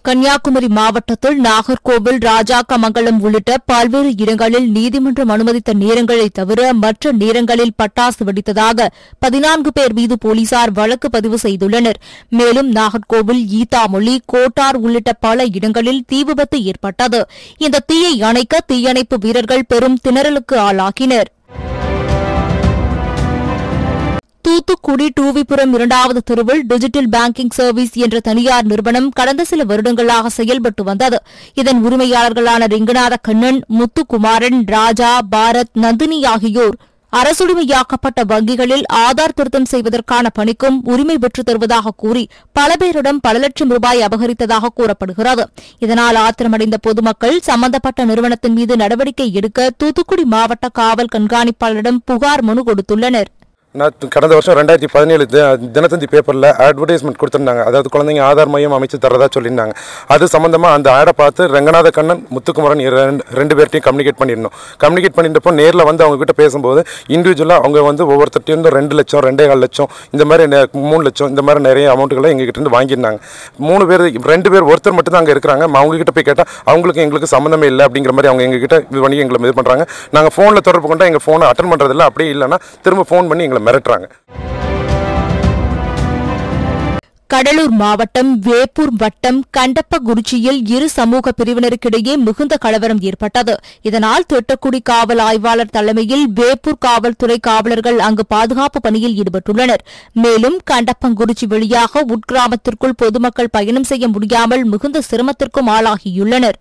கன்னியாகுமரி மாவட்டத்தில் நாகர்கோவில் ராஜாக்கமங்கலம் உள்ளிட்ட பல்வேறு இடங்களில் நீதிமன்றம் அனுமதித்த நேரங்களை தவிர மற்ற நேரங்களில் பட்டாசு வெடித்ததாக பதினான்கு பேர் மீது போலீசார் வழக்கு பதிவு செய்துள்ளனர் மேலும் நாகர்கோவில் ஈத்தாமொழி கோட்டார் உள்ளிட்ட பல இடங்களில் தீ விபத்து ஏற்பட்டது இந்த தீயை அணைக்க தீயணைப்பு வீரர்கள் பெரும் திணறலுக்கு ஆளாகினர் தூத்துக்குடி டூவிபுரம் இரண்டாவது தெருவில் டிஜிட்டல் பேங்கிங் சர்வீஸ் என்ற தனியார் நிறுவனம் கடந்த சில வருடங்களாக செயல்பட்டு வந்தது இதன் உரிமையாளர்களான ரெங்கநாத கண்ணன் முத்துக்குமாரன் ராஜா பாரத் நந்தினி ஆகியோர் அரசுரிமையாக்கப்பட்ட வங்கிகளில் ஆதார் திருத்தம் செய்வதற்கான பணிக்கும் உரிமை பெற்றுத் தருவதாக கூறி பல பேரிடம் பல லட்சம் ரூபாய் அபகரித்ததாக கூறப்படுகிறது இதனால் ஆத்திரமடைந்த பொதுமக்கள் சம்பந்தப்பட்ட நிறுவனத்தின் மீது நடவடிக்கை எடுக்க தூத்துக்குடி மாவட்ட காவல் கண்காணிப்பாளரிடம் புகார் மனு கொடுத்துள்ளனர் நான் து- கடந்த வருஷம் ரெண்டாயிரத்தி பதினேழு தினத்தந்தி பேப்பரில் அட்வர்டைஸ்மெண்ட் கொடுத்துருந்தாங்க அதாவது குழந்தைங்க ஆதார் மையம் அமைச்சு தரதா சொல்லியிருந்தாங்க அது சம்மந்தமாக அந்த ஆடை பார்த்து ரெங்கநாத கண்ணன் முத்துக்குமரன் இரு- ரெண்டு ரெண்டு பேர்ட்டையும் கம்யூனிகேட் பண்ணியிருந்தோம் கம்யூனிகேட் பண்ணிட்டப்போ நேரில் வந்து அவங்க கிட்ட பேசும்போது இண்டிவிஜுவலாக அவங்க வந்து ஒவ்வொருத்தட்டையும் ரெண்டு லட்சம் ரெண்டே கால் லட்சம் இந்த மாதிரி நெ- மூணு லட்சம் இந்த மாதிரி நிறைய அமௌண்ட்டுகளை எங்ககிட்ட இருந்து வாங்கியிருந்தாங்க மூணு பேர் ரெண்டு பேர் ஒருத்தர் மட்டும் தான் அங்கே இருக்கிறாங்க ம- அவங்க கிட்ட போய் கேட்டால் அவங்களுக்கு எங்களுக்கு சம்மந்தமே இல்லை அப்படிங்கிற மாதிரி அவங்க எங்ககிட்ட இது பண்ணி எங்களை இது பண்ணுறாங்க நாங்கள் ஃபோனில் தொடர்பு கொண்டா எங்கள் ஃபோனை அட்டன் பண்ணுறதில்ல அப்படியே இல்லைன்னா திரும்ப ஃபோன் பண்ணி எங்களை மிரட்டுறாங்க கடலூர் மாவட்டம் வேப்பூர் வட்டம் கண்டப்பகுறிச்சியில் இரு சமூக பிரிவினருக்கிடையே மிகுந்த கலவரம் ஏற்பட்டது இதனால் திட்டக்குடி காவல் ஆய்வாளர் தலைமையில் வேப்பூர் காவல்துறை காவலர்கள் அங்கு பாதுகாப்பு பணியில் ஈடுபட்டுள்ளனர் மேலும் கண்டப்பங்குறிச்சி வழியாக உட்கிராமத்திற்குள் பொதுமக்கள் பயணம் செய்ய முடியாமல் மிகுந்த சிரமத்திற்கும் ஆளாகியுள்ளனர்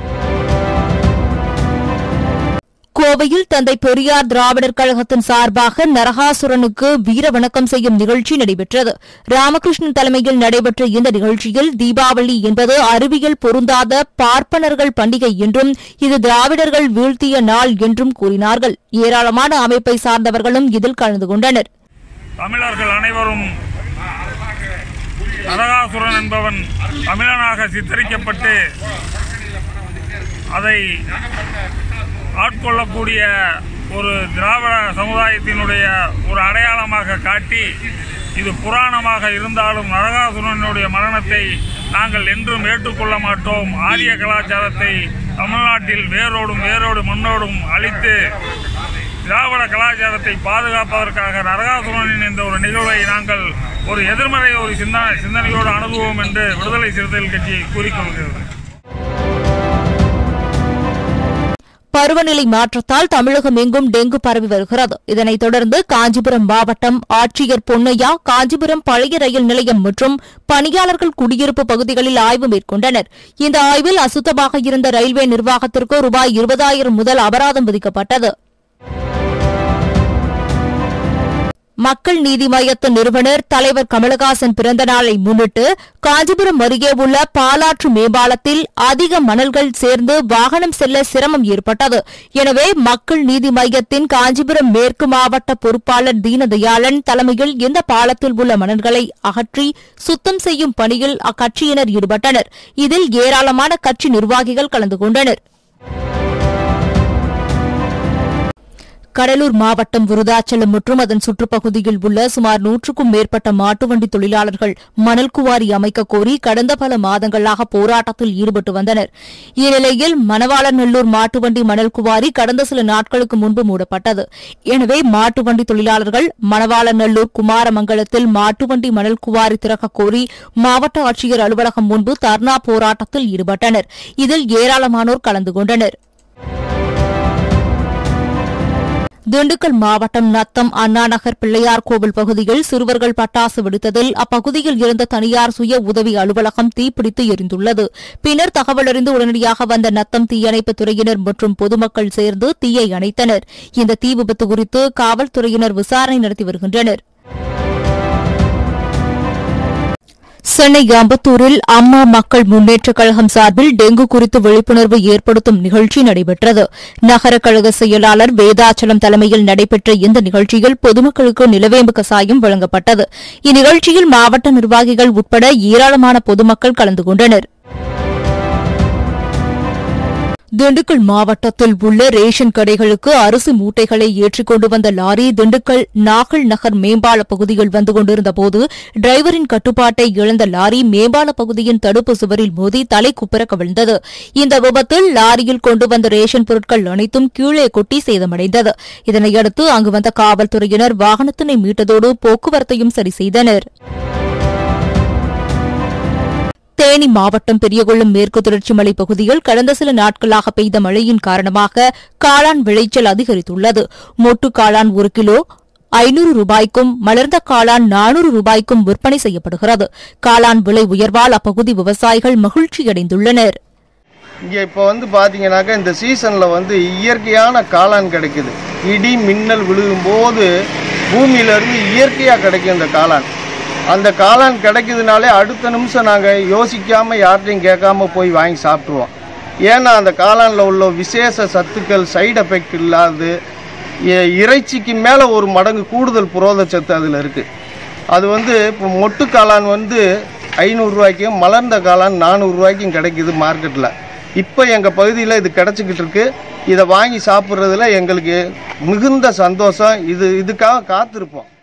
கோவையில் தந்தை பெரியார் திராவிடர் கழகத்தின் சார்பாக நரகாசுரனுக்கு வீர வணக்கம் செய்யும் நிகழ்ச்சி நடைபெற்றது ராமகிருஷ்ணன் தலைமையில் நடைபெற்ற இந்த நிகழ்ச்சியில் தீபாவளி என்பது அறிவியல் பொருந்தாத பார்ப்பனர்கள் பண்டிகை என்றும் இது திராவிடர்கள் வீழ்த்திய நாள் என்றும் கூறினார்கள் ஏராளமான அமைப்பை சார்ந்தவர்களும் இதில் கலந்து கொண்டனர் தமிழர்கள் அனைவரும் நரகாசுரன் என்பவன் தமிழனாக சித்தரிக்கப்பட்டு அதை ஆட்கொள்ளக்கூடிய ஒரு திராவிட சமுதாயத்தினுடைய ஒரு அடையாளமாக காட்டி இது புராணமாக இருந்தாலும் நரகாசுரனுடைய மரணத்தை நாங்கள் என்றும் ஏற்றுக்கொள்ள மாட்டோம் ஆரிய கலாச்சாரத்தை தமிழ்நாட்டில் வேரோடும் வேரோடு மண்ணோடும் அழித்து திராவிட கலாச்சாரத்தை பாதுகாப்பதற்காக நரகாசுரனின் இந்த ஒரு நிகழ்வை நாங்கள் ஒரு எதிர்மறை ஒரு சிந்தனை சிந்தனையோடு அணுகுவோம் என்று விடுதலை சிறுத்தைகள் கட்சி கூறிக்கொள்கிறது பருவநிலை மாற்றத்தால் தமிழகம் எங்கும் டெங்கு பரவி வருகிறது இதனைத் தொடர்ந்து காஞ்சிபுரம் மாவட்டம் ஆட்சியர் பொன்னையா காஞ்சிபுரம் பழைய ரயில் நிலையம் மற்றும் பணியாளர்கள் குடியிருப்பு பகுதிகளில் ஆய்வு மேற்கொண்டனர் இந்த ஆய்வில் அசுத்தமாக இருந்த ரயில்வே நிர்வாகத்திற்கு ரூபாய் இருபதாயிரம் முதல் அபராதம் விதிக்கப்பட்டது மக்கள் நீதி மய்யத்தின் நிறுவனர் தலைவர் கமலஹாசன் பிறந்த நாளை முன்னிட்டு காஞ்சிபுரம் அருகே உள்ள பாலாற்று மேம்பாலத்தில் அதிக மணல்கள் சேர்ந்து வாகனம் செல்ல சிரமம் ஏற்பட்டது எனவே மக்கள் நீதி மய்யத்தின் காஞ்சிபுரம் மேற்கு மாவட்ட பொறுப்பாளர் தீனதயாளன் தலைமையில் இந்த பாலத்தில் உள்ள மணல்களை அகற்றி சுத்தம் செய்யும் பணியில் அக்கட்சியினர் ஈடுபட்டனர் இதில் ஏராளமான கட்சி நிர்வாகிகள் கலந்து கொண்டனர் கடலூர் மாவட்டம் விருதாச்சலம் மற்றும் அதன் சுற்றுப்பகுதியில் உள்ள சுமார் நூற்றுக்கும் மேற்பட்ட மாட்டுவண்டி தொழிலாளர்கள் மணல் குவாரி அமைக்க கோரி கடந்த பல மாதங்களாக போராட்டத்தில் ஈடுபட்டு வந்தனர் இந்நிலையில் மணவாளநல்லூர் மாட்டுவண்டி மணல் குவாரி கடந்த சில நாட்களுக்கு முன்பு மூடப்பட்டது எனவே மாட்டுவண்டி தொழிலாளர்கள் மணவாளநல்லூர் குமாரமங்கலத்தில் மாட்டுவண்டி மணல் குவாரி திறக்க கோரி மாவட்ட ஆட்சியர் அலுவலகம் முன்பு தர்ணா போராட்டத்தில் ஈடுபட்டனர் இதில் ஏராளமானோர் கலந்து கொண்டனர் திண்டுக்கல் மாவட்டம் நத்தம் அண்ணாநகர் பிள்ளையார் கோவில் பகுதியில் சிறுவர்கள் பட்டாசு வெடித்ததில் அப்பகுதியில் இருந்த தனியார் சுய உதவி அலுவலகம் தீப்பிடித்து எரிந்துள்ளது பின்னர் தகவலறிந்து உடனடியாக வந்த நத்தம் தீயணைப்புத் துறையினர் மற்றும் பொதுமக்கள் சேர்ந்து தீயை அணைத்தனர் இந்த தீ விபத்து குறித்து காவல்துறையினர் விசாரணை நடத்தி வருகின்றனர் சென்னை அம்பத்தூரில் அம்மா மக்கள் முன்னேற்றக் கழகம் சார்பில் டெங்கு குறித்து விழிப்புணர்வு ஏற்படுத்தும் நிகழ்ச்சி நடைபெற்றது நகர கழக செயலாளர் வேதாச்சலம் தலைமையில் நடைபெற்ற இந்த நிகழ்ச்சியில் பொதுமக்களுக்கு நிலவேம்பு கசாயம் வழங்கப்பட்டது இந்நிகழ்ச்சியில் மாவட்ட நிர்வாகிகள் உட்பட ஏராளமான பொதுமக்கள் கலந்து கொண்டனர் திண்டுக்கல் மாவட்டத்தில் உள்ள ரேஷன் கடைகளுக்கு அரிசி மூட்டைகளை ஏற்றிக் கொண்டு வந்த லாரி திண்டுக்கல் நாகல் நகர் மேம்பால பகுதியில் வந்து கொண்டிருந்தபோது டிரைவரின் கட்டுப்பாட்டை இழந்த லாரி மேம்பால பகுதியின் தடுப்பு சுவரில் மோதி தலை குப்புற கவிழ்ந்தது இந்த விபத்தில் லாரியில் கொண்டு வந்த ரேஷன் பொருட்கள் அனைத்தும் கீழே கொட்டி சேதமடைந்தது இதனையடுத்து அங்கு வந்த காவல்துறையினர் வாகனத்தினை மீட்டதோடு போக்குவரத்தையும் சரி செய்தனர் தேனி மாவட்டம் பெரியகுளம் மேற்கு தொடர்ச்சி மலை பகுதியில் கடந்த சில நாட்களாக பெய்த மழையின் காரணமாக காளான் விளைச்சல் அதிகரித்துள்ளது மொட்டு காளான் ஒரு கிலோ ஐநூறு ரூபாய்க்கும் மலர்ந்த காளான் நானூறு ரூபாய்க்கும் விற்பனை செய்யப்படுகிறது காளான் விலை உயர்வால் அப்பகுதி விவசாயிகள் மகிழ்ச்சியடைந்துள்ளனர் இங்கே இப்போ வந்து பார்த்தீங்கன்னாக்கா இந்த சீசனில் வந்து இயற்கையான காளான் கிடைக்குது இடி மின்னல் விழுகும்போது பூமியிலேருந்து இயற்கையாக கிடைக்கும் இந்த காளான் அந்த காளான் கிடைக்குதுனாலே அடுத்த நிமிஷம் நாங்கள் யோசிக்காமல் யார்கிட்டையும் கேட்காம போய் வாங்கி சாப்பிட்ருவோம் ஏன்னா அந்த காளானில் உள்ள விசேஷ சத்துக்கள் சைடு எஃபெக்ட் இல்லாது இ- இறைச்சிக்கு மேலே ஒரு மடங்கு கூடுதல் புரோதச்சத்து அதில் இருக்குது அது வந்து இப்போ மொட்டு காளான் வந்து ஐநூறுரூவாய்க்கும் மலர்ந்த காளான் நானூறுரூவாய்க்கும் கிடைக்குது மார்க்கெட்டில் இப்போ எங்கள் பகுதியில் இது கிடச்சிக்கிட்டு இருக்கு இதை வாங்கி சாப்பிட்றதுல எங்களுக்கு மிகுந்த சந்தோஷம் இது இதுக்காக காத்திருப்போம்